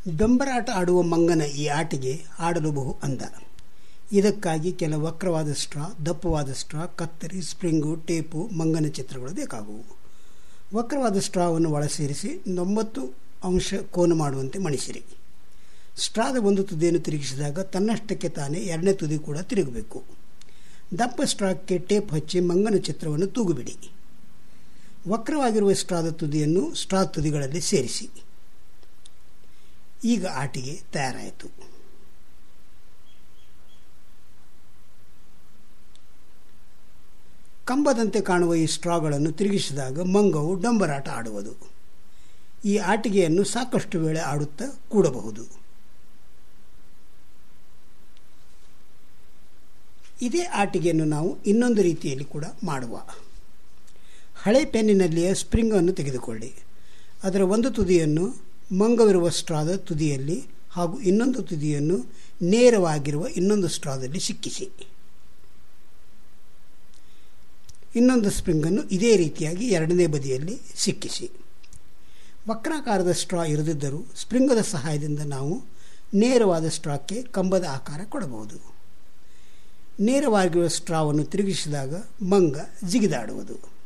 ಡೊಂಬರಾಟ ಆಡುವ ಮಂಗನ ಈ ಆಟಿಗೆ ಆಡಲು ಬಹು ಅಂದ ಇದಕ್ಕಾಗಿ ಕೆಲ ವಕ್ರವಾದ ಸ್ಟ್ರಾ ದಪ್ಪವಾದ ಸ್ಟ್ರಾ ಕತ್ತರಿ ಸ್ಪ್ರಿಂಗು ಟೇಪು ಮಂಗನ ಚಿತ್ರಗಳು ಬೇಕಾಗುವು ವಕ್ರವಾದ ಸ್ಟ್ರಾವನ್ನು ಒಳ ಸೇರಿಸಿ ತೊಂಬತ್ತು ಅಂಶ ಕೋನ ಮಾಡುವಂತೆ ಮಣಿಸಿರಿ ಸ್ಟ್ರಾದ ಒಂದು ತುದಿಯನ್ನು ತಿರುಗಿಸಿದಾಗ ತನ್ನಷ್ಟಕ್ಕೆ ತಾನೇ ಎರಡನೇ ತುದಿ ಕೂಡ ತಿರುಗಬೇಕು ದಪ್ಪ ಸ್ಟ್ರಾಕ್ಕೆ ಟೇಪ್ ಹಚ್ಚಿ ಮಂಗನ ಚಿತ್ರವನ್ನು ತೂಗುಬಿಡಿ ವಕ್ರವಾಗಿರುವ ಸ್ಟ್ರಾದ ತುದಿಯನ್ನು ಸ್ಟ್ರಾ ತುದಿಗಳಲ್ಲಿ ಸೇರಿಸಿ ಈಗ ಆಟಿಗೆ ತಯಾರಾಯಿತು ಕಂಬದಂತೆ ಕಾಣುವ ಈ ಸ್ಟ್ರಾಗಳನ್ನು ತಿರುಗಿಸಿದಾಗ ಮಂಗವು ಡಂಬರಾಟ ಆಡುವುದು ಈ ಆಟಿಕೆಯನ್ನು ಸಾಕಷ್ಟು ವೇಳೆ ಆಡುತ್ತಾ ಕೂಡಬಹುದು ಇದೇ ಆಟಿಕೆಯನ್ನು ನಾವು ಇನ್ನೊಂದು ರೀತಿಯಲ್ಲಿ ಕೂಡ ಮಾಡುವ ಹಳೆ ಪೆನ್ನಿನಲ್ಲಿಯ ಸ್ಪ್ರಿಂಗನ್ನು ತೆಗೆದುಕೊಳ್ಳಿ ಅದರ ಒಂದು ತುದಿಯನ್ನು ಮಂಗವಿರುವ ಸ್ಟ್ರಾದ ತುದಿಯಲ್ಲಿ ಹಾಗೂ ಇನ್ನೊಂದು ತುದಿಯನ್ನು ನೇರವಾಗಿರುವ ಇನ್ನೊಂದು ಸ್ಟ್ರಾದಲ್ಲಿ ಸಿಕ್ಕಿಸಿ ಇನ್ನೊಂದು ಸ್ಪ್ರಿಂಗನ್ನು ಇದೇ ರೀತಿಯಾಗಿ ಎರಡನೇ ಬದಿಯಲ್ಲಿ ಸಿಕ್ಕಿಸಿ ವಕ್ರಾಕಾರದ ಸ್ಟ್ರಾ ಇರದಿದ್ದರೂ ಸ್ಪ್ರಿಂಗದ ಸಹಾಯದಿಂದ ನಾವು ನೇರವಾದ ಸ್ಟ್ರಾಕ್ಕೆ ಕಂಬದ ಆಕಾರ ಕೊಡಬಹುದು ನೇರವಾಗಿರುವ ಸ್ಟ್ರಾವನ್ನು ತಿರುಗಿಸಿದಾಗ ಮಂಗ ಜಿಗಿದಾಡುವುದು